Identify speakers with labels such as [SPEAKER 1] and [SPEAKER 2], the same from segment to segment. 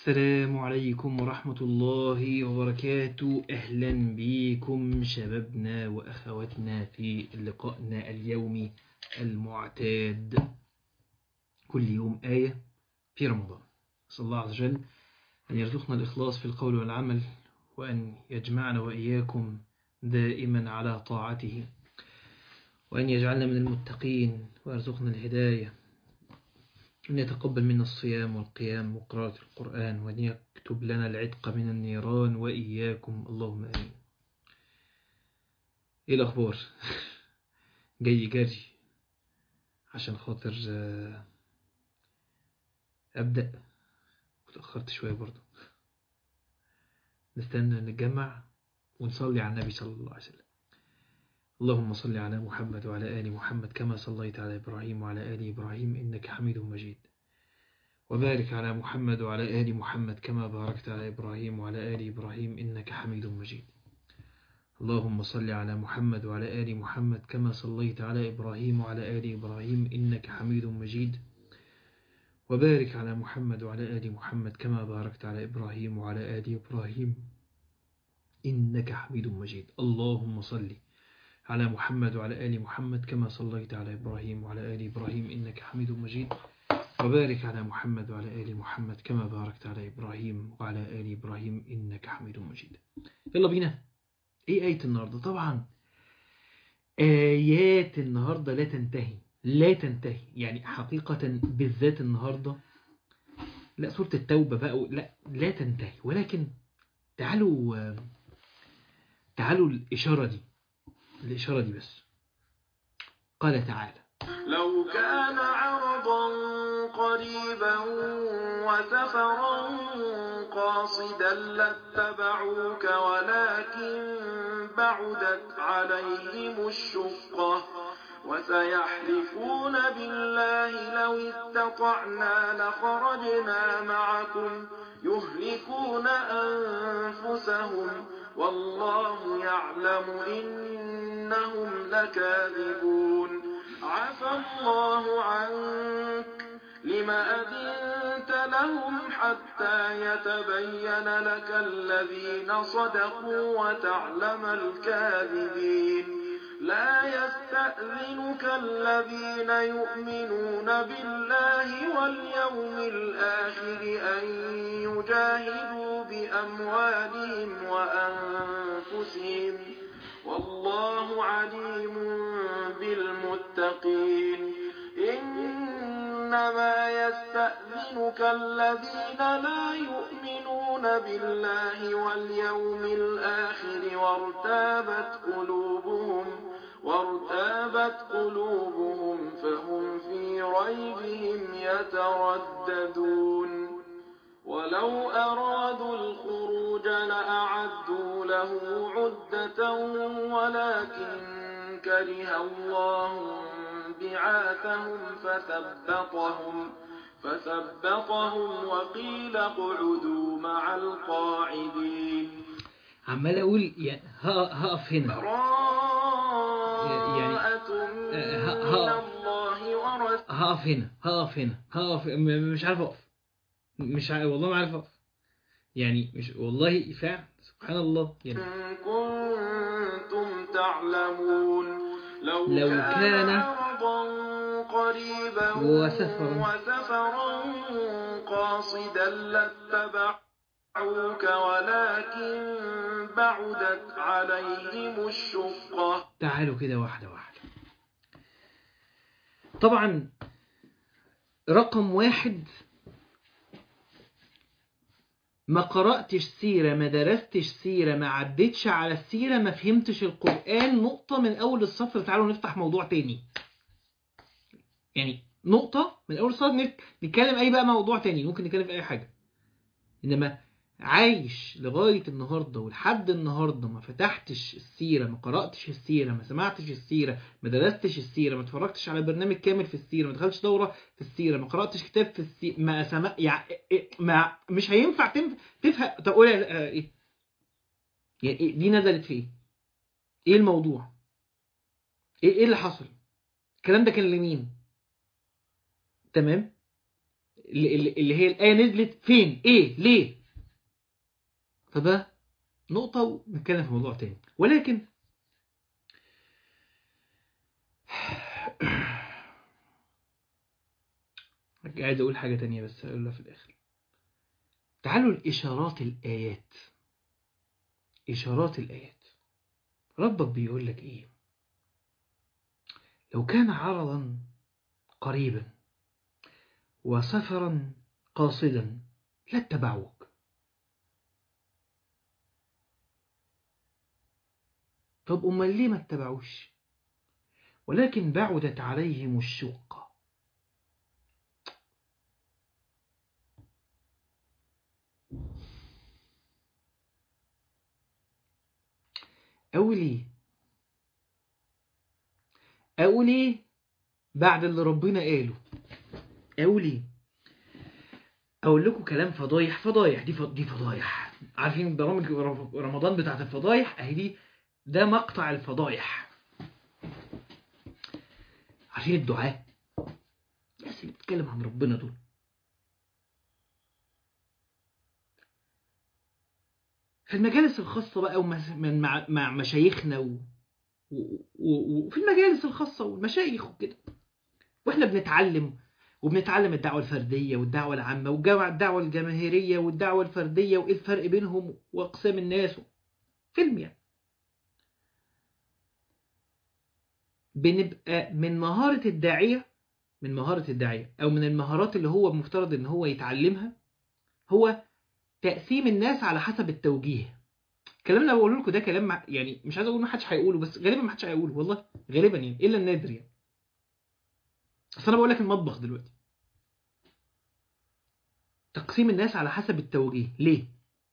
[SPEAKER 1] السلام عليكم ورحمة الله وبركاته أهلا بكم شبابنا وأخواتنا في لقائنا اليومي المعتاد كل يوم آية في رمضان أسأل الله عز وجل أن يرزقنا الإخلاص في القول والعمل وأن يجمعنا وإياكم دائما على طاعته وأن يجعلنا من المتقين ويرزقنا الهداية أن يتقبل منا الصيام والقيام وقراءة القرآن وأن يكتب لنا العتق من النيران وإياكم اللهم آمين إيه الأخبار جاي جري عشان خاطر آه، أبدأ اتأخرت شوية برضو نستنى نتجمع ونصلي على النبي صلى الله عليه وسلم اللهم صل على محمد وعلى آل محمد كما صليت على إبراهيم وعلى آل إبراهيم إنك حميد مجيد وبارك على محمد وعلى آل محمد كما باركت على إبراهيم وعلى آل إبراهيم إنك حميد مجيد اللهم صل على محمد وعلى آل محمد كما صليت على إبراهيم وعلى آل إبراهيم إنك حميد مجيد وبارك على محمد وعلى آل محمد كما باركت على إبراهيم وعلى آل إبراهيم إنك حميد مجيد اللهم صل على محمد وعلى آل محمد كما صليت على إبراهيم وعلى آل إبراهيم إنك حميد مجيد وبارك على محمد وعلى آل محمد كما باركت على إبراهيم وعلى آل إبراهيم إنك حميد مجيد يلا بينا إيه آية النهاردة طبعا آيات النهاردة لا تنتهي لا تنتهي يعني حقيقة بالذات النهاردة لا سورة التوبة بقى لا لا تنتهي ولكن تعالوا آه، تعالوا الإشارة دي الإشارة دي بس قال تعالى
[SPEAKER 2] لو كان عرضا قريبا وسفرا قاصدا لاتبعوك ولكن بعدت عليهم الشقة وسيحلفون بالله لو استطعنا لخرجنا معكم يهلكون أنفسهم والله يعلم إنهم لكاذبون عفى الله عنك لما أذنت لهم حتى يتبين لك الذين صدقوا وتعلم الكاذبين لا يستأذنك الذين يؤمنون بالله واليوم الآخر أن يجاهدوا بأموالهم وأنفسهم والله عليم بالمتقين إنما يستأذنك الذين لا يؤمنون بالله واليوم الآخر وارتابت قلوبهم وارتابت قلوبهم فهم في ريبهم يترددون ولو أرادوا الخروج لأعدوا له عدة ولكن كره الله بعاثهم فثبطهم فثبطهم وقيل اقعدوا مع القاعدين
[SPEAKER 1] عمال أقول يعني ه- هقف هنا
[SPEAKER 2] براءة من
[SPEAKER 1] آه، ها- ها.
[SPEAKER 2] الله ورسوله
[SPEAKER 1] هقف هنا هقف هنا هقف م- مش عارف أقف مش عارف والله ما عارف أقف يعني مش والله فعلا سبحان الله يعني
[SPEAKER 2] إن كنتم تعلمون لو,
[SPEAKER 1] لو كان
[SPEAKER 2] عرضا قريبا
[SPEAKER 1] وسفرا.
[SPEAKER 2] وسفرا قاصدا لاتبعوك ولكن بعدت عليهم الشقة
[SPEAKER 1] تعالوا كده واحدة واحدة طبعا رقم واحد ما قرأتش سيرة ما درستش سيرة ما عدتش على السيرة ما فهمتش القرآن نقطة من أول السطر تعالوا نفتح موضوع تاني يعني نقطة من أول السطر نت- نتكلم أي بقى موضوع تاني ممكن نتكلم في أي حاجة إنما عايش لغاية النهاردة ولحد النهاردة ما فتحتش السيرة ما قرأتش السيرة ما سمعتش السيرة ما درستش السيرة ما اتفرجتش على برنامج كامل في السيرة ما دخلتش دورة في السيرة ما قرأتش كتاب في السيرة ما سمع يعني ما مش هينفع تنف... تفهم طب قول يا- آه، ايه يعني إيه؟ دي نزلت في ايه ايه الموضوع ايه ايه اللي حصل الكلام ده كان لمين تمام اللي, اللي اللي هي الآية نزلت فين ايه ليه فده نقطة ونتكلم في موضوع تاني ولكن عايز اقول حاجة تانية بس اقولها في الاخر تعالوا الاشارات الايات اشارات الايات ربك بيقول لك ايه لو كان عرضا قريبا وسفرا قاصدا لاتبعوك طب امال ليه ما اتبعوش ولكن بعدت عليهم الشقه أقول إيه؟ أقول إيه بعد اللي ربنا قاله؟ أقول إيه؟ أقول لكم كلام فضايح فضايح دي ف- دي فضايح عارفين برامج رم- رمضان بتاعت الفضايح أهي دي ده مقطع الفضايح عارفين الدعاء الناس اللي بتتكلم عن ربنا دول في المجالس الخاصة بقى ومس- من مع, مع مشايخنا و... و... و... وفي المجالس الخاصة والمشايخ وكده واحنا بنتعلم وبنتعلم الدعوة الفردية والدعوة العامة والدعوة الجماهيرية والدعوة الفردية وايه الفرق بينهم واقسام الناس فيلم يعني بنبقى من مهارة الداعية من مهارة الداعية او من المهارات اللي هو مفترض ان هو يتعلمها هو تقسيم الناس على حسب التوجيه الكلام اللي بقوله لكم ده كلام مع- يعني مش عايز اقول ما حدش هيقوله بس غالبا ما حدش هيقوله والله غالبا يعني الا النادر يعني اصل انا بقول لك المطبخ دلوقتي تقسيم الناس على حسب التوجيه ليه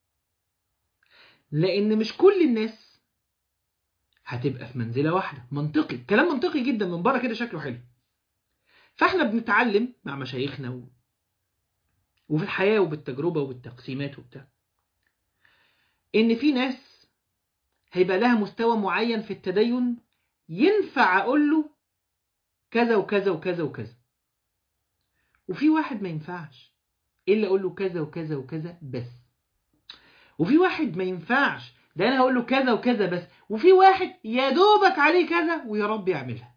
[SPEAKER 1] لان مش كل الناس هتبقى في منزله واحده منطقي كلام منطقي جدا من بره كده شكله حلو فاحنا بنتعلم مع مشايخنا و... وفي الحياه وبالتجربه وبالتقسيمات وبتاع ان في ناس هيبقى لها مستوى معين في التدين ينفع اقول له كذا وكذا وكذا وكذا وفي واحد ما ينفعش الا اقول له كذا وكذا وكذا بس وفي واحد ما ينفعش ده انا هقول له كذا وكذا بس وفي واحد يا دوبك عليه كذا ويا رب يعملها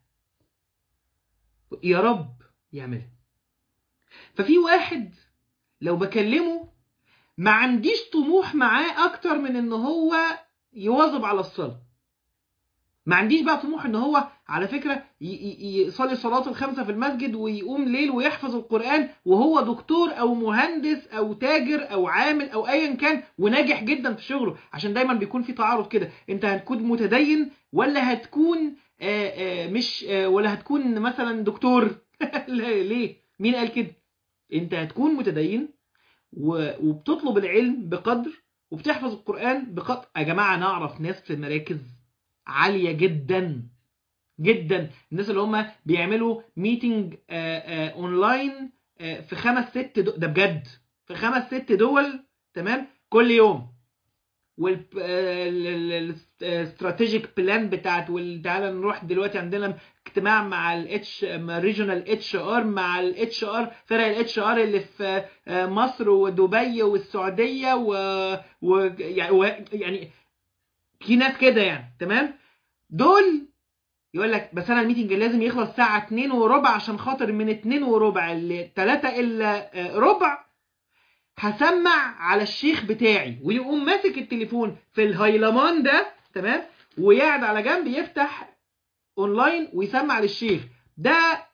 [SPEAKER 1] يا رب يعملها ففي واحد لو بكلمه ما عنديش طموح معاه اكتر من ان هو يواظب على الصلاة ما عنديش بقى طموح ان هو على فكرة ي- ي- يصلي صلاة الخمسة في المسجد ويقوم ليل ويحفظ القرآن وهو دكتور او مهندس او تاجر او عامل او ايا كان وناجح جدا في شغله عشان دايما بيكون في تعارض كده انت هتكون متدين ولا هتكون آآ آآ مش آآ ولا هتكون مثلا دكتور لا ليه مين قال كده انت هتكون متدين و- وبتطلب العلم بقدر وبتحفظ القرآن بقدر يا جماعة نعرف ناس في مراكز عالية جدا جدا الناس اللي هم بيعملوا ميتنج اونلاين آه، في خمس ست دو... ده بجد في خمس ست دول تمام كل يوم والاستراتيجيك بلان بتاعت وال- تعالى نروح دلوقتي عندنا اجتماع مع الاتش ريجونال اتش ار مع الاتش ار فرق الاتش ار اللي في آه، مصر ودبي والسعوديه و, و... يعني و... يعني في ناس كده يعني تمام دول يقول لك بس انا الميتنج لازم يخلص الساعه 2 وربع عشان خاطر من 2 وربع ل 3 الا آه، ربع هسمع على الشيخ بتاعي ويقوم ماسك التليفون في الهيلمان ده تمام ويقعد على جنب يفتح اونلاين ويسمع للشيخ ده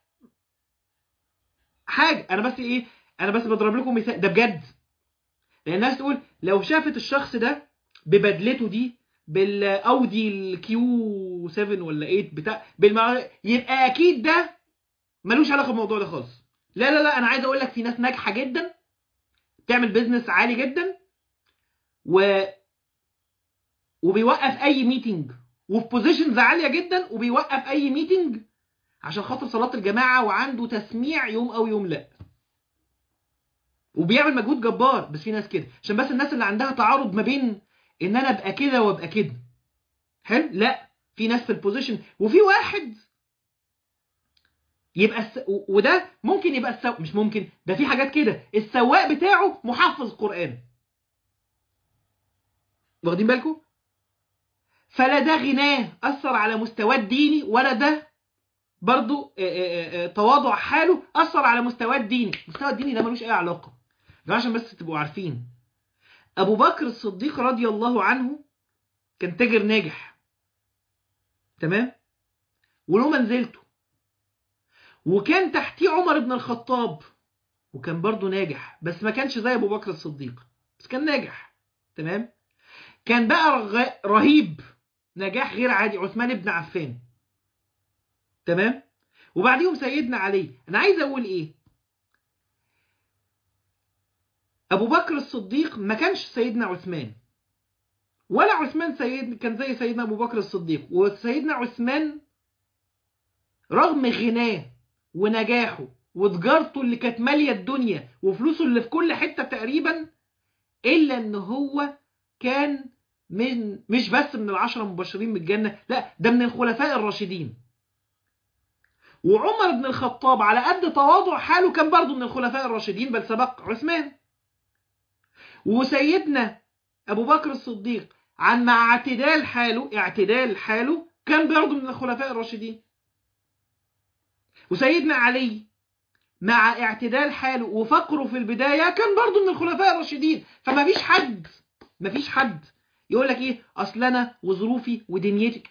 [SPEAKER 1] حاجه انا بس ايه انا بس بضرب لكم مثال ده بجد لان الناس تقول لو شافت الشخص ده ببدلته دي بالاودي الكيو 7 ولا 8 بتاع بالمع... يبقى اكيد ده ملوش علاقه بالموضوع ده خالص لا لا لا انا عايز اقول لك في ناس ناجحه جدا بتعمل بيزنس عالي جدا و وبيوقف اي ميتنج وفي بوزيشنز عاليه جدا وبيوقف اي ميتنج عشان خاطر صلاه الجماعه وعنده تسميع يوم او يوم لا وبيعمل مجهود جبار بس في ناس كده عشان بس الناس اللي عندها تعارض ما بين ان انا ابقى كده وابقى كده حلو لا في ناس في البوزيشن وفي واحد يبقى الس... و- وده ممكن يبقى السواق مش ممكن ده في حاجات كده السواق بتاعه محفظ قرآن واخدين بالكم فلا ده غناه أثر على مستواه الديني ولا ده برضو آه، آه، آه، تواضع حاله أثر على مستواه الديني مستوى الديني ده ملوش أي علاقة ده عشان بس تبقوا عارفين أبو بكر الصديق رضي الله عنه كان تاجر ناجح تمام وله منزلته وكان تحتيه عمر بن الخطاب وكان برضه ناجح بس ما كانش زي ابو بكر الصديق بس كان ناجح تمام كان بقى رغ- رهيب نجاح غير عادي عثمان بن عفان تمام وبعديهم سيدنا علي انا عايز اقول ايه ابو بكر الصديق ما كانش سيدنا عثمان ولا عثمان سيد كان زي سيدنا ابو بكر الصديق وسيدنا عثمان رغم غناه ونجاحه وتجارته اللي كانت ماليه الدنيا وفلوسه اللي في كل حته تقريبا الا ان هو كان من مش بس من العشرة المبشرين بالجنة لا ده من الخلفاء الراشدين وعمر بن الخطاب على قد تواضع حاله كان برضه من الخلفاء الراشدين بل سبق عثمان وسيدنا أبو بكر الصديق عن مع اعتدال حاله اعتدال حاله كان برضه من الخلفاء الراشدين وسيدنا علي مع اعتدال حاله وفقره في البداية كان برضه من الخلفاء الراشدين فما فيش حد ما فيش حد يقول لك ايه اصل انا وظروفي ودنيتي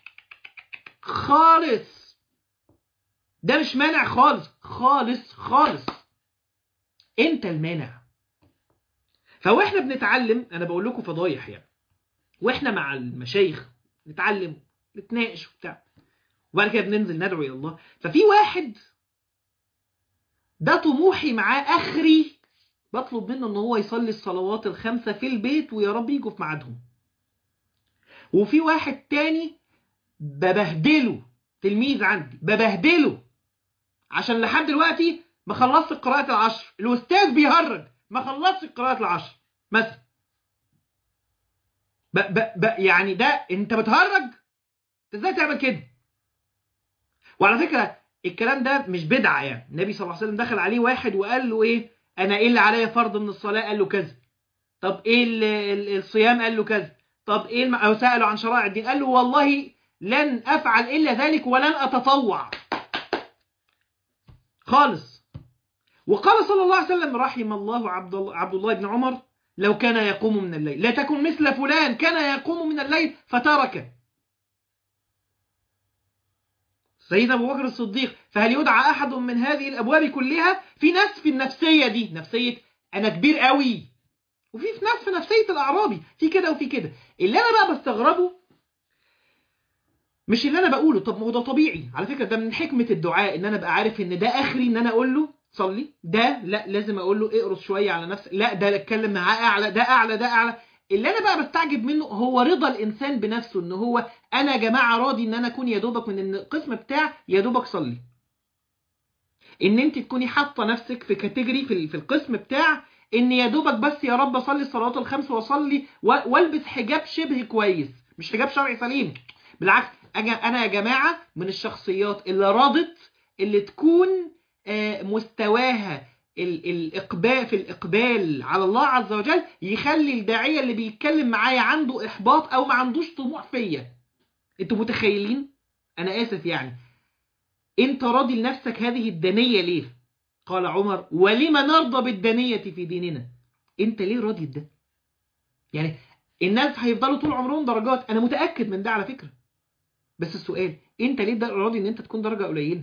[SPEAKER 1] خالص ده مش مانع خالص خالص خالص انت المانع فواحنا بنتعلم انا بقول لكم فضايح يعني واحنا مع المشايخ نتعلم نتناقش وبتاع وبعد كده بننزل ندعو الى الله ففي واحد ده طموحي معاه اخري بطلب منه ان هو يصلي الصلوات الخمسة في البيت ويا رب يجوا في ميعادهم وفي واحد تاني ببهدله تلميذ عندي ببهدله عشان لحد دلوقتي ما خلصت قراءة العشر الأستاذ بيهرج ما خلصت قراءة العشر مثلا ب ب ب يعني ده انت بتهرج انت ازاي تعمل كده وعلى فكرة الكلام ده مش بدعة يعني النبي صلى الله عليه وسلم دخل عليه واحد وقال له ايه انا ايه اللي عليا فرض من الصلاة قال له كذا طب ايه ال- ال- الصيام قال له كذا طب ايه الم... او سأله عن شرائع الدين قال له والله لن افعل الا ذلك ولن اتطوع خالص وقال صلى الله عليه وسلم رحم الله عبد الله, عبد الله بن عمر لو كان يقوم من الليل لا تكن مثل فلان كان يقوم من الليل فترك سيدنا ابو بكر الصديق فهل يدعى احد من هذه الابواب كلها في ناس في النفسيه دي نفسيه انا كبير قوي وفي في ناس في نفسيه الاعرابي في كده وفي كده اللي انا بقى بستغربه مش اللي انا بقوله طب ما هو ده طبيعي على فكره ده من حكمه الدعاء ان انا ابقى عارف ان ده اخري ان انا اقول له صلي ده لا لازم اقول له اقرص شويه على نفسك لا ده اتكلم معاه اعلى ده اعلى ده اعلى اللي انا بقى بستعجب منه هو رضا الانسان بنفسه ان هو انا يا جماعه راضي ان انا اكون يا دوبك من إن القسم بتاع يا دوبك صلي ان انت تكوني حاطه نفسك في كاتيجوري في, ال- في القسم بتاع ان يا دوبك بس يا رب اصلي الصلوات الخمس واصلي و- والبس حجاب شبه كويس مش حجاب شرعي سليم بالعكس أجا- انا يا جماعه من الشخصيات اللي راضت اللي تكون آه، مستواها ال- الاقبال في الاقبال على الله عز وجل يخلي الداعيه اللي بيتكلم معايا عنده احباط او ما عندوش طموح فيا انتوا متخيلين انا اسف يعني انت راضي لنفسك هذه الدنيه ليه قال عمر ولما نرضى بالدنيه في ديننا انت ليه راضي بده يعني الناس هيفضلوا طول عمرهم درجات انا متاكد من ده على فكره بس السؤال انت ليه ده راضي ان انت تكون درجه قليله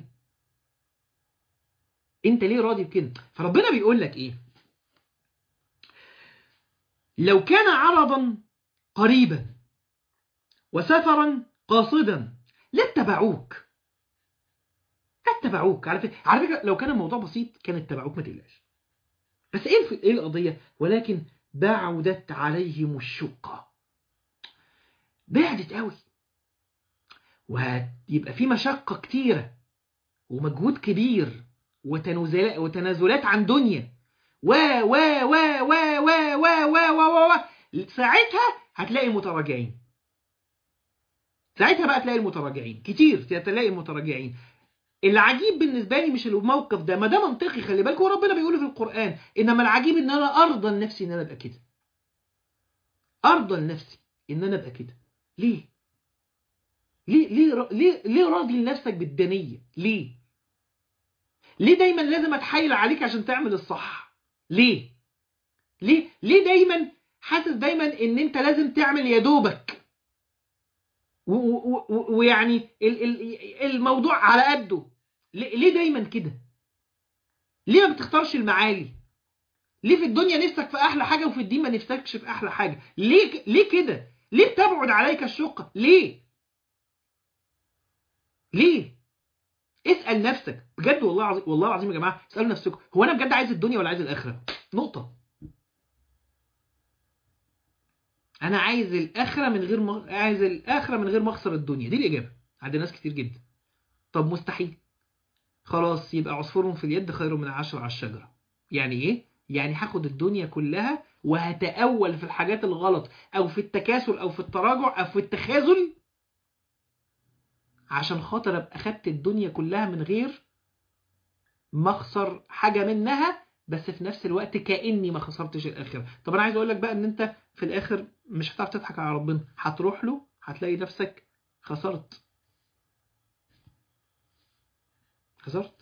[SPEAKER 1] انت ليه راضي بكده فربنا بيقول لك ايه لو كان عرضا قريبا وسفرا قاصدا لاتبعوك لاتبعوك على فكره على فكره لو كان الموضوع بسيط كان اتبعوك ما تقلقش بس ايه الف- ايه القضيه ولكن بعدت عليهم الشقه بعدت قوي وهيبقى في مشقه كتيره ومجهود كبير وتنازلات وتنازلات عن دنيا و و و و و و و و و و ساعتها هتلاقي متراجعين ساعتها بقى تلاقي المتراجعين كتير تلاقي المتراجعين العجيب بالنسبه لي مش الموقف ده ما ده منطقي خلي بالك وربنا بيقول في القران انما العجيب ان انا ارضى لنفسي ان انا ابقى كده ارضى لنفسي ان انا ابقى كده ليه ليه ليه ليه ليه راضي لنفسك بالدنيه ليه ليه دايما لازم اتحايل عليك عشان تعمل الصح ليه ليه ليه دايما حاسس دايما ان انت لازم تعمل يا دوبك و- و- و- ويعني ال- ال- الموضوع على قده ليه ليه دايما كده ليه ما بتختارش المعالي ليه في الدنيا نفسك في احلى حاجه وفي الدين ما نفسكش في احلى حاجه ليه ك- ليه كده ليه بتبعد عليك الشقه ليه ليه اسال نفسك بجد والله العظيم والله العظيم يا جماعه اسالوا نفسكم هو انا بجد عايز الدنيا ولا عايز الاخره نقطه انا عايز الاخره من غير م... عايز الاخره من غير ما اخسر الدنيا دي الاجابه عند ناس كتير جدا طب مستحيل خلاص يبقى عصفور في اليد خير من عشر على الشجره يعني ايه يعني هاخد الدنيا كلها وهتأول في الحاجات الغلط او في التكاسل او في التراجع او في التخاذل عشان خاطر ابقى خدت الدنيا كلها من غير ما اخسر حاجه منها بس في نفس الوقت كاني ما خسرتش الاخره طب انا عايز اقول لك بقى ان انت في الاخر مش هتعرف تضحك على ربنا هتروح له هتلاقي نفسك خسرت خسرت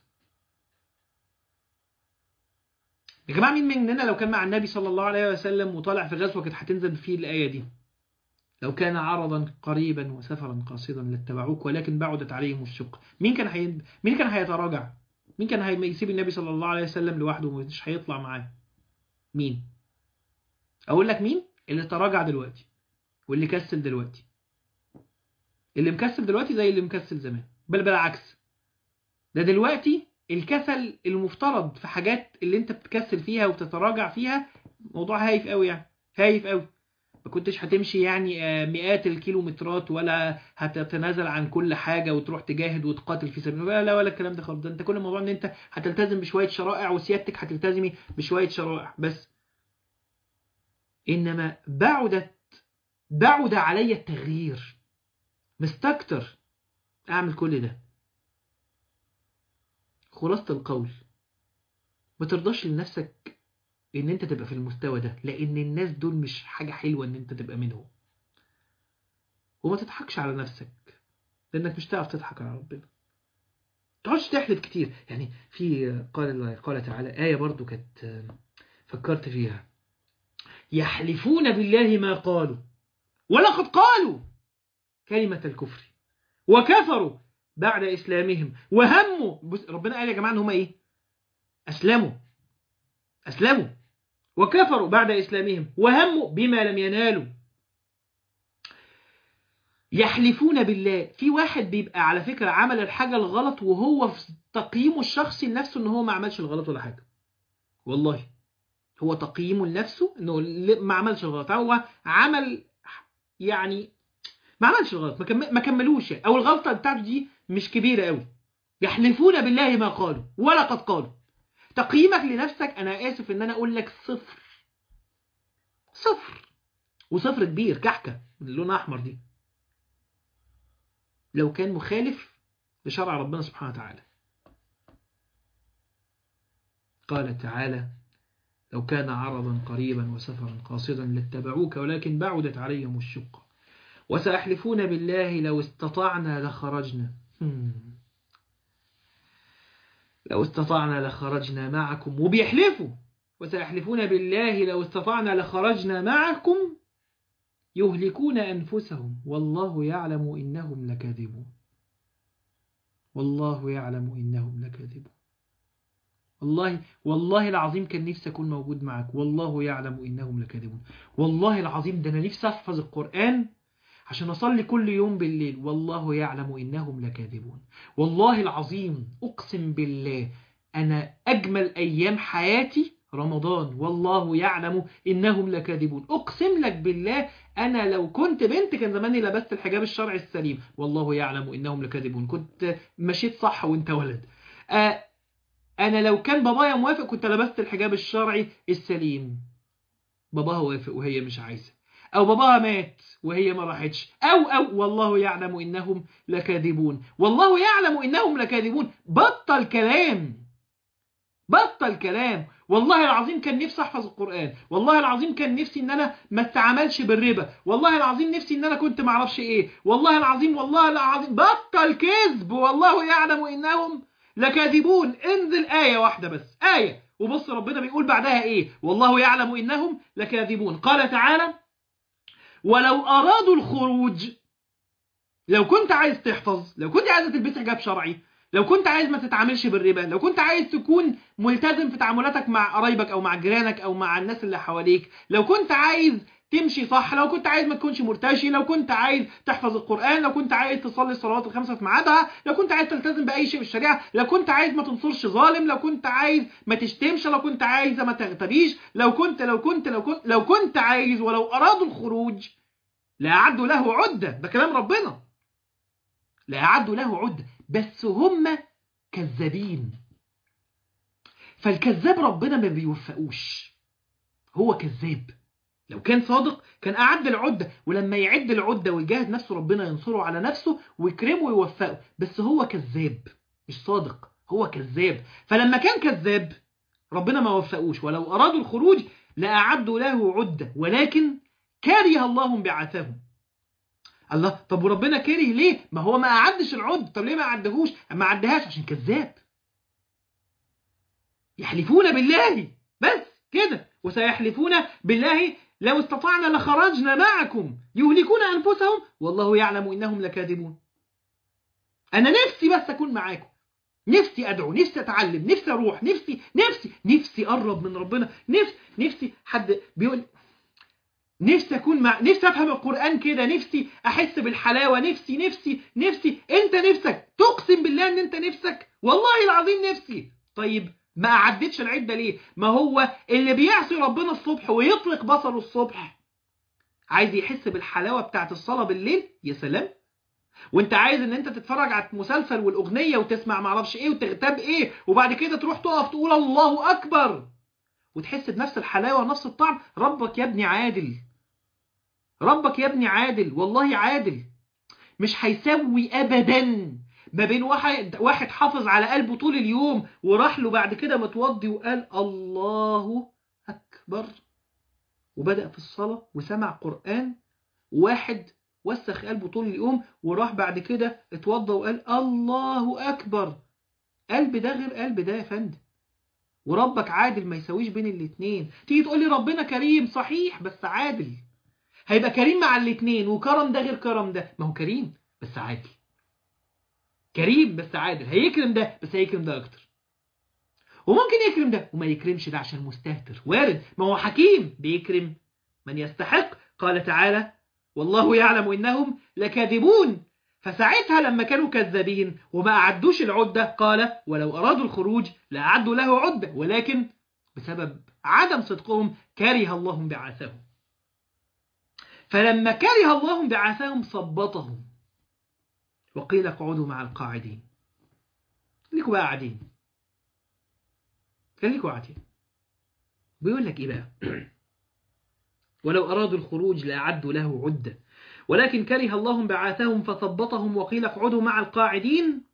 [SPEAKER 1] يا جماعه مين مننا لو كان مع النبي صلى الله عليه وسلم وطالع في غزوه كانت هتنزل فيه الايه دي لو كان عرضا قريبا وسفرا قاصدا لاتبعوك ولكن بعدت عليهم الشقه مين كان هي... مين كان هيتراجع مين كان هيسيب النبي صلى الله عليه وسلم لوحده ومش هيطلع معاه مين اقول لك مين اللي تراجع دلوقتي واللي كسل دلوقتي اللي مكسل دلوقتي زي اللي مكسل زمان بل بالعكس ده دلوقتي الكسل المفترض في حاجات اللي انت بتكسل فيها وبتتراجع فيها موضوع هايف قوي يعني هايف قوي ما كنتش هتمشي يعني آه، مئات الكيلومترات ولا هتتنازل عن كل حاجه وتروح تجاهد وتقاتل في سبيل الله لا ولا الكلام ده خالص ده انت كل الموضوع ان انت هتلتزم بشويه شرائع وسيادتك هتلتزمي بشويه شرائع بس انما بعدت بعد علي التغيير مستكتر اعمل كل ده خلاصة القول ما ترضاش لنفسك ان انت تبقى في المستوى ده لان الناس دول مش حاجة حلوة ان انت تبقى منهم وما تضحكش على نفسك لانك مش هتعرف تضحك على ربنا تقعدش تحلف كتير يعني في قال قال تعالى آية برضو كانت فكرت فيها يحلفون بالله ما قالوا ولقد قالوا كلمة الكفر وكفروا بعد إسلامهم وهموا بص ربنا قال يا جماعة إن هم إيه أسلموا أسلموا وكفروا بعد إسلامهم وهموا بما لم ينالوا يحلفون بالله في واحد بيبقى على فكرة عمل الحاجة الغلط وهو في تقييمه الشخصي لنفسه ان هو ما عملش الغلط ولا حاجة والله هو تقييمه لنفسه انه ما عملش الغلط هو عمل يعني ما عملش الغلط ما, كم... ما كملوش يعني. او الغلطة بتاعته دي مش كبيرة قوي يحلفون بالله ما قالوا ولقد قالوا تقييمك لنفسك انا اسف ان انا اقول لك صفر صفر وصفر كبير كحكة من اللون احمر دي لو كان مخالف لشرع ربنا سبحانه وتعالى قال تعالى لو كان عرضا قريبا وسفرا قاصدا لاتبعوك ولكن بعدت عليهم الشقة وسيحلفون بالله لو استطعنا لخرجنا لو استطعنا لخرجنا معكم وبيحلفوا وسيحلفون بالله لو استطعنا لخرجنا معكم يهلكون أنفسهم والله يعلم إنهم لكاذبون والله يعلم إنهم لكاذبون والله والله العظيم كان نفسي أكون موجود معك والله يعلم إنهم لكاذبون والله العظيم ده أنا نفسي أحفظ القرآن عشان أصلي كل يوم بالليل والله يعلم إنهم لكاذبون والله العظيم أقسم بالله أنا أجمل أيام حياتي رمضان والله يعلم إنهم لكاذبون أقسم لك بالله أنا لو كنت بنت كان زماني لبست الحجاب الشرعي السليم والله يعلم إنهم لكاذبون كنت مشيت صح وانت ولد آه أنا لو كان بابايا موافق كنت لبست الحجاب الشرعي السليم باباها وافق وهي مش عايزة او باباها مات وهي ما راحتش او او والله يعلم انهم لكاذبون والله يعلم انهم لكاذبون بطل كلام بطل كلام والله العظيم كان نفسي احفظ القرآن والله العظيم كان نفسي ان انا ما اتعاملش بالربا والله العظيم نفسي ان انا كنت ما اعرفش ايه والله العظيم والله العظيم بطل كذب والله يعلم انهم لكاذبون انزل آية واحدة بس آية وبص ربنا بيقول بعدها ايه والله يعلم انهم لكاذبون قال تعالى ولو ارادوا الخروج لو كنت عايز تحفظ لو كنت عايز تلبس حجاب شرعي لو كنت عايز ما تتعاملش بالربا لو كنت عايز تكون ملتزم في تعاملاتك مع قرايبك او مع جيرانك او مع الناس اللي حواليك لو كنت عايز تمشي صح لو كنت عايز ما تكونش مرتشي لو كنت عايز تحفظ القرآن لو كنت عايز تصلي الصلوات الخمسة في ميعادها لو كنت عايز تلتزم بأي شيء في الشريعة لو كنت عايز ما تنصرش ظالم لو كنت عايز ما تشتمش لو كنت عايز ما تغتبيش لو كنت لو كنت لو كنت لو كنت عايز ولو أرادوا الخروج لأعدوا له عدة ده كلام ربنا لأعدوا له عدة بس هم كذابين فالكذاب ربنا ما بيوفقوش هو كذاب لو كان صادق كان أعد العدة ولما يعد العدة ويجاهد نفسه ربنا ينصره على نفسه ويكرمه ويوفقه بس هو كذاب مش صادق هو كذاب فلما كان كذاب ربنا ما وفقوش ولو أرادوا الخروج لأعدوا له عدة ولكن كره الله بعثهم الله طب وربنا كره ليه ما هو ما أعدش العد طب ليه ما أعدهوش ما أعدهاش عشان كذاب يحلفون بالله بس كده وسيحلفون بالله لو استطعنا لخرجنا معكم يهلكون أنفسهم والله يعلم إنهم لكاذبون أنا نفسي بس أكون معاكم نفسي أدعو نفسي أتعلم نفسي أروح نفسي نفسي نفسي أقرب من ربنا نفسي نفسي حد بيقول نفسي أكون مع نفسي أفهم القرآن كده نفسي أحس بالحلاوة نفسي نفسي نفسي أنت نفسك تقسم بالله أن أنت نفسك والله العظيم نفسي طيب ما عدتش العدة ليه ما هو اللي بيعصي ربنا الصبح ويطلق بصره الصبح عايز يحس بالحلاوة بتاعت الصلاة بالليل يا سلام وانت عايز ان انت تتفرج على المسلسل والاغنية وتسمع معرفش ايه وتغتاب ايه وبعد كده تروح تقف تقول الله اكبر وتحس بنفس الحلاوة ونفس الطعم ربك يا ابني عادل ربك يا ابني عادل والله عادل مش هيسوي ابدا ما بين واحد واحد حافظ على قلبه طول اليوم وراح له بعد كده متوضي وقال الله أكبر وبدأ في الصلاة وسمع قرآن واحد وسخ قلبه طول اليوم وراح بعد كده اتوضى وقال الله أكبر قلب ده غير قلب ده يا فندم وربك عادل ما يسويش بين الاتنين تيجي تقول لي ربنا كريم صحيح بس عادل هيبقى كريم مع الاتنين وكرم ده غير كرم ده ما هو كريم بس عادل كريم بس عادل هيكرم ده بس هيكرم ده اكتر وممكن يكرم ده وما يكرمش ده عشان مستهتر وارد ما هو حكيم بيكرم من يستحق قال تعالى والله يعلم انهم لكاذبون فساعتها لما كانوا كذابين وما أعدوش العدة قال ولو أرادوا الخروج لأعدوا له عدة ولكن بسبب عدم صدقهم كره الله بعثهم فلما كره الله بعثهم صبطهم وقيل اقعدوا مع القاعدين خليكوا بقى قاعدين خليكوا قاعدين بيقول لك ايه بقى ولو أرادوا الخروج لأعدوا له عدة ولكن كره الله بعاثهم فثبطهم وقيل اقعدوا مع القاعدين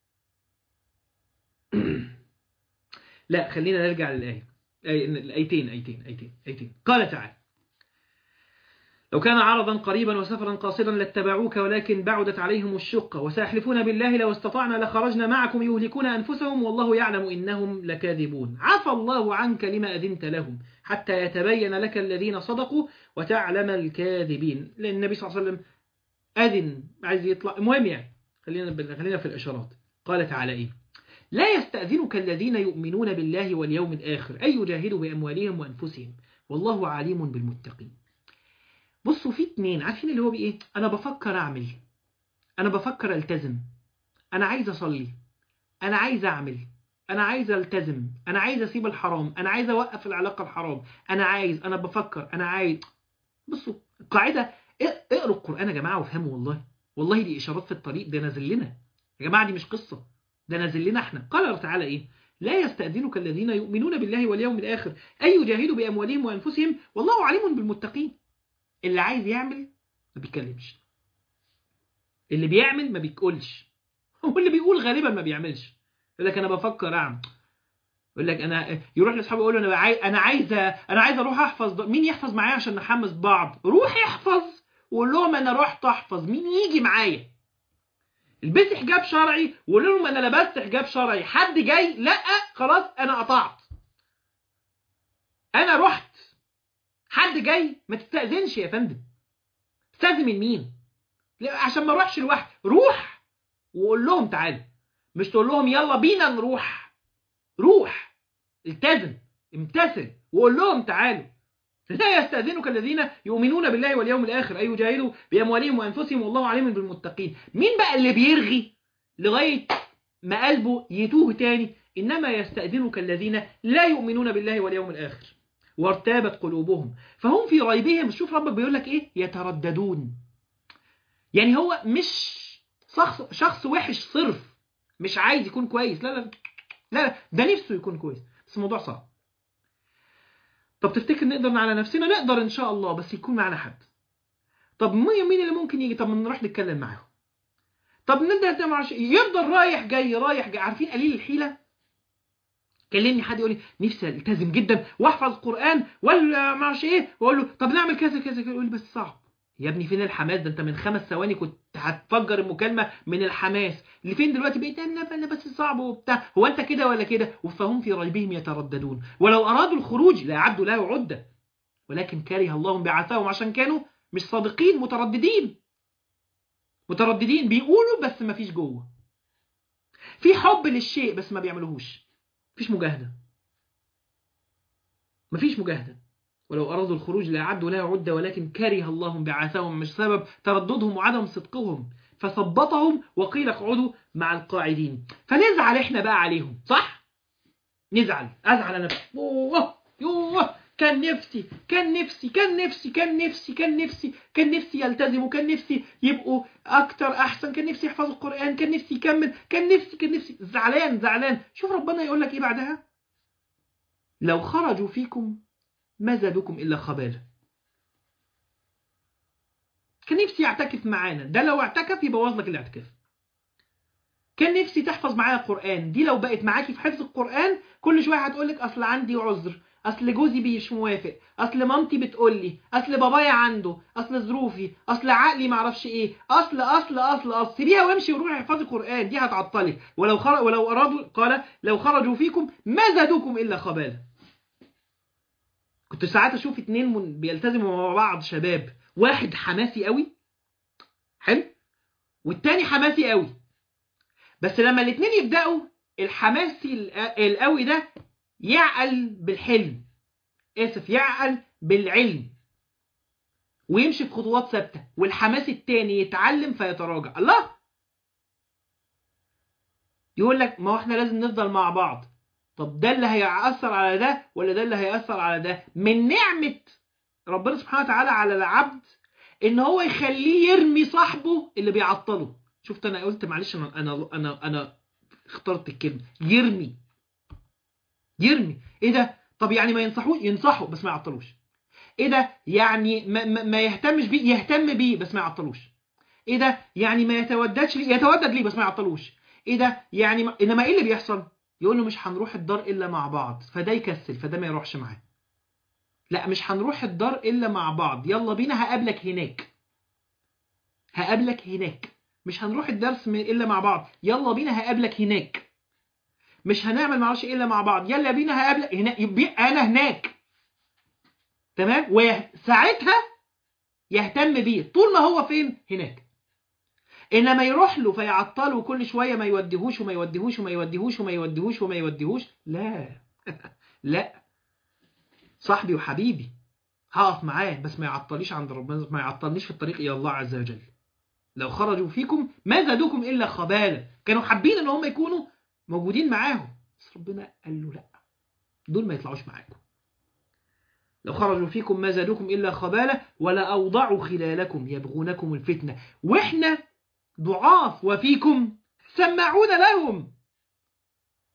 [SPEAKER 1] لا خلينا نرجع للآية الآيتين آيتين آيتين آيتين قال تعالى لو كان عرضا قريبا وسفرا قاصدا لاتبعوك ولكن بعدت عليهم الشقة وسيحلفون بالله لو استطعنا لخرجنا معكم يهلكون أنفسهم والله يعلم إنهم لكاذبون عفى الله عنك لما أذنت لهم حتى يتبين لك الذين صدقوا وتعلم الكاذبين لأن النبي صلى الله عليه وسلم أذن عايز يطلع المهم يعني خلينا خلينا في الإشارات قال تعالى إيه لا يستأذنك الذين يؤمنون بالله واليوم الآخر أي يجاهدوا بأموالهم وأنفسهم والله عليم بالمتقين بصوا في اتنين عارفين اللي هو بإيه أنا بفكر أعمل أنا بفكر ألتزم أنا عايز أصلي أنا عايز أعمل أنا عايز ألتزم أنا عايز أسيب الحرام أنا عايز أوقف العلاقة الحرام أنا عايز أنا بفكر أنا عايز بصوا القاعدة اقروا القرآن يا جماعة وافهموا والله والله دي إشارات في الطريق ده نازل لنا يا جماعة دي مش قصة ده نازل لنا احنا قال الله تعالى إيه لا يستأذنك الذين يؤمنون بالله واليوم الآخر أي يجاهدوا بأموالهم وأنفسهم والله عليم بالمتقين اللي عايز يعمل ما بيتكلمش اللي بيعمل ما بيقولش واللي بيقول غالبا ما بيعملش يقول لك انا بفكر اعمل يقول لك انا يروح لاصحابه يقول له انا عايز انا عايز انا عايز اروح احفظ ده. مين يحفظ معايا عشان نحمس بعض روح احفظ وقول لهم انا رحت احفظ مين يجي معايا البسي حجاب شرعي وقول لهم انا لبست حجاب شرعي حد جاي لا خلاص انا قطعت انا رحت حد جاي ما تستأذنش يا فندم استأذن من مين لا، عشان ما اروحش لوحدي روح وقول لهم تعالوا مش تقول لهم يلا بينا نروح روح التزم امتثل وقول لهم تعالوا لا يستأذنك الذين يؤمنون بالله واليوم الآخر أي يجاهدوا بأموالهم وأنفسهم والله عليم بالمتقين مين بقى اللي بيرغي لغاية ما قلبه يتوه تاني إنما يستأذنك الذين لا يؤمنون بالله واليوم الآخر وارتابت قلوبهم فهم في ريبهم شوف ربك بيقول لك إيه يترددون يعني هو مش شخص شخص وحش صرف مش عايز يكون كويس لا لا لا ده نفسه يكون كويس بس الموضوع صعب طب تفتكر نقدر على نفسنا نقدر ان شاء الله بس يكون معانا حد طب مين مين اللي ممكن يجي طب نروح نتكلم معاهم طب نبدا معرفش يفضل رايح جاي رايح جاي عارفين قليل الحيله كلمني حد يقول لي نفسي التزم جدا واحفظ قران ولا ما اعرفش ايه واقول له طب نعمل كذا كذا كذا يقول لي بس صعب يا ابني فين الحماس ده انت من خمس ثواني كنت هتفجر المكالمه من الحماس اللي فين دلوقتي بقيت انا انا بس صعب وبتاع هو انت كده ولا كده فهم في ريبهم يترددون ولو ارادوا الخروج لاعدوا له عده ولكن كره الله بعثاهم عشان كانوا مش صادقين مترددين مترددين بيقولوا بس ما فيش جوه في حب للشيء بس ما بيعملوهوش مفيش مجاهده مفيش مجاهده ولو أرادوا الخروج لأعدوا لها عدة ولكن كره الله بعثهم مش سبب ترددهم وعدم صدقهم فثبطهم وقيل اقعدوا مع القاعدين فنزعل احنا بقى عليهم صح؟ نزعل أزعل أنا بقى يوه يوه كان نفسي كان نفسي كان نفسي كان نفسي كان نفسي كان نفسي يلتزموا كان نفسي يبقوا أكتر أحسن كان نفسي يحفظوا القرآن كان نفسي يكمل كان نفسي كان نفسي زعلان زعلان شوف ربنا يقول لك إيه بعدها لو خرجوا فيكم ما زادوكم إلا خبالة كان نفسي يعتكف معانا ده لو اعتكف يبوظ لك الاعتكاف كان نفسي تحفظ معايا القرآن دي لو بقت معاكي في حفظ القرآن كل شوية هتقولك أصل عندي عذر أصل جوزي مش موافق أصل مامتي بتقولي أصل بابايا عنده أصل ظروفي أصل عقلي معرفش إيه أصل أصل أصل أصل سيبيها وامشي وروحي احفظي القرآن دي هتعطلك ولو خرج ولو أرادوا قال لو خرجوا فيكم ما زادوكم إلا خبالا كنت ساعات اشوف اتنين من بيلتزموا مع بعض شباب واحد حماسي قوي حلو والتاني حماسي قوي بس لما الاتنين يبداوا الحماسي القوي ده يعقل بالحلم اسف يعقل بالعلم ويمشي بخطوات ثابته والحماس التاني يتعلم فيتراجع الله يقول لك ما هو احنا لازم نفضل مع بعض طب ده اللي هيأثر على ده ولا ده اللي هيأثر على ده من نعمة ربنا سبحانه وتعالى على العبد ان هو يخليه يرمي صاحبه اللي بيعطله شفت انا قلت معلش انا انا انا, أنا اخترت الكلمة يرمي يرمي ايه ده طب يعني ما ينصحوش ينصحوا بس ما يعطلوش ايه ده يعني ما, ما, ما يهتمش بيه يهتم بيه بس ما يعطلوش ايه ده يعني ما يتوددش ليه يتودد ليه بس ما يعطلوش ايه ده يعني ما... انما ايه اللي بيحصل يقول له مش هنروح الدار الا مع بعض فده يكسل فده ما يروحش معاه لا مش هنروح الدار الا مع بعض يلا بينا هقابلك هناك هقابلك هناك مش هنروح الدرس الا مع بعض يلا بينا هقابلك هناك مش هنعمل معرفش الا مع بعض يلا بينا هقابلك هناك يبقى انا هناك تمام وساعتها يهتم بيه طول ما هو فين هناك انما يروح له فيعطله كل شويه ما يوديهوش وما يوديهوش وما يوديهوش وما يوديهوش وما يوديهوش لا لا صاحبي وحبيبي هقف معاه بس ما يعطليش عند ربنا ما يعطلنيش في الطريق الى الله عز وجل لو خرجوا فيكم ما زادوكم الا خبالا كانوا حابين ان هم يكونوا موجودين معاهم بس ربنا قال له لا دول ما يطلعوش معاكم لو خرجوا فيكم ما زادوكم الا خبالا ولا اوضعوا خلالكم يبغونكم الفتنه واحنا ضعاف وفيكم سماعون لهم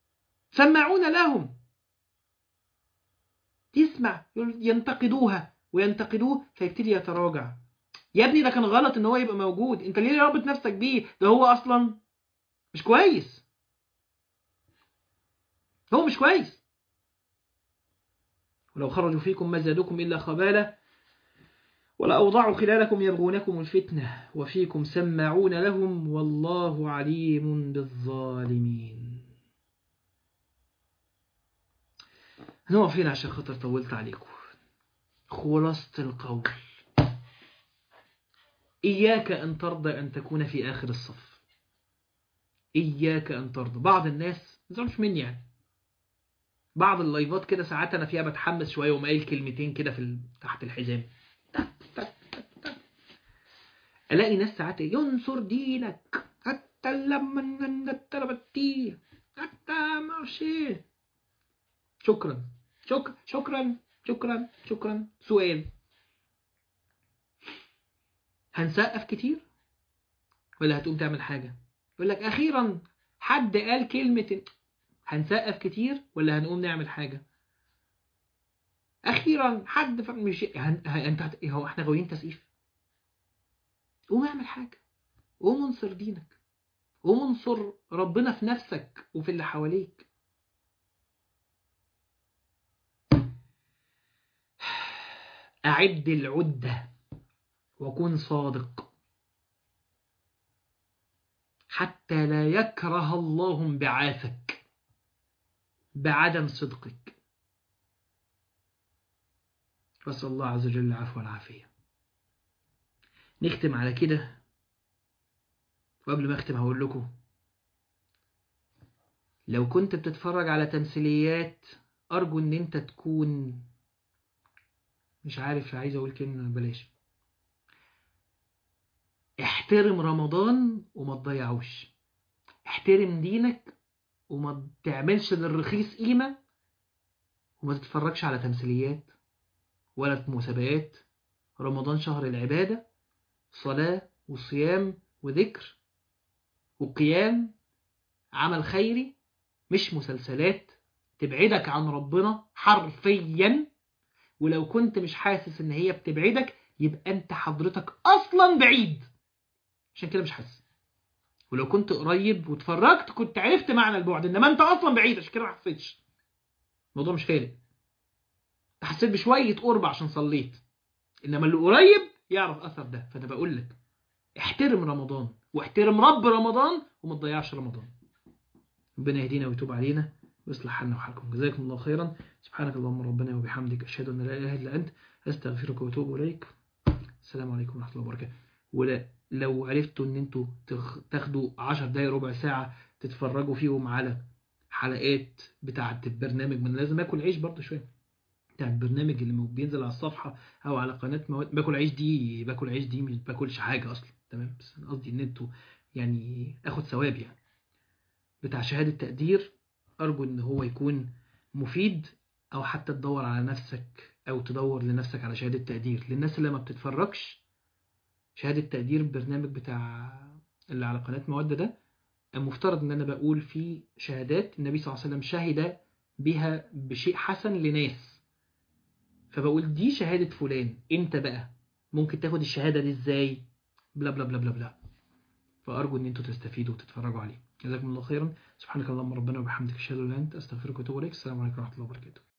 [SPEAKER 1] سماعون لهم تسمع ينتقدوها وينتقدوه فيبتدي يتراجع يا ابني ده كان غلط ان هو يبقى موجود انت ليه رابط نفسك بيه ده هو اصلا مش كويس هو مش كويس ولو خرجوا فيكم ما زادوكم إلا خبالا ولأوضعوا خلالكم يبغونكم الفتنة وفيكم سماعون لهم والله عليم بالظالمين هنقف هنا عشان خاطر طولت عليكم خلاصة القول إياك أن ترضى أن تكون في آخر الصف إياك أن ترضى بعض الناس مش مني يعني بعض اللايفات كده ساعات انا فيها بتحمس شويه ومايل كلمتين كده في ال... تحت الحزام تك تك تك تك. الاقي ناس ساعات ينصر دينك حتى لما التربتي حتى ما اعرفش ايه شكرا شكرا شكرا شكرا شكرا سؤال هنسقف كتير ولا هتقوم تعمل حاجه يقول لك اخيرا حد قال كلمه هنسقف كتير ولا هنقوم نعمل حاجة أخيرا حد ف... مش هن... هن... أنت هت... هو إحنا غاويين تسقيف قوم اعمل حاجة قوم انصر دينك قوم انصر ربنا في نفسك وفي اللي حواليك أعد العدة وكن صادق حتى لا يكره الله انبعاثك بعدم صدقك نسأل الله عز وجل العفو والعافية نختم على كده وقبل ما اختم هقول لكم لو كنت بتتفرج على تمثيليات أرجو إن أنت تكون مش عارف عايز أقول كلمة بلاش احترم رمضان وما تضيعوش احترم دينك وما تعملش للرخيص قيمة وما تتفرجش على تمثيليات ولا مسابقات رمضان شهر العبادة صلاة وصيام وذكر وقيام عمل خيري مش مسلسلات تبعدك عن ربنا حرفيا ولو كنت مش حاسس ان هي بتبعدك يبقى انت حضرتك اصلا بعيد عشان كده مش حاسس ولو كنت قريب واتفرجت كنت عرفت معنى البعد انما انت اصلا بعيد عشان كده ما حسيتش الموضوع مش فارق حسيت بشويه قرب عشان صليت انما اللي قريب يعرف اثر ده فانا بقول لك احترم رمضان واحترم رب رمضان وما تضيعش رمضان ربنا يهدينا ويتوب علينا ويصلح حالنا وحالكم جزاكم الله خيرا سبحانك اللهم ربنا وبحمدك اشهد ان لا اله الا انت استغفرك واتوب اليك السلام عليكم ورحمه الله وبركاته ولا لو عرفتوا ان انتوا تاخدوا 10 دقايق ربع ساعه تتفرجوا فيهم على حلقات بتاعه البرنامج من لازم اكل عيش برضه شويه بتاع البرنامج اللي بينزل على الصفحه او على قناه مواد باكل عيش دي باكل عيش دي مش باكلش حاجه اصلا تمام بس قصدي ان انتوا يعني اخد ثواب يعني بتاع شهاده تقدير ارجو ان هو يكون مفيد او حتى تدور على نفسك او تدور لنفسك على شهاده تقدير للناس اللي ما بتتفرجش شهاده تقدير البرنامج بتاع اللي على قناه مواد ده المفترض ان انا بقول فيه شهادات النبي صلى الله عليه وسلم شهد بها بشيء حسن لناس فبقول دي شهادة فلان انت بقى ممكن تاخد الشهادة دي ازاي بلا بلا بلا بلا بلا فأرجو ان انتوا تستفيدوا وتتفرجوا عليه جزاكم الله خيرا سبحانك اللهم ربنا وبحمدك اشهد ان لا اله الا انت استغفرك واتوب اليك السلام عليكم ورحمة الله وبركاته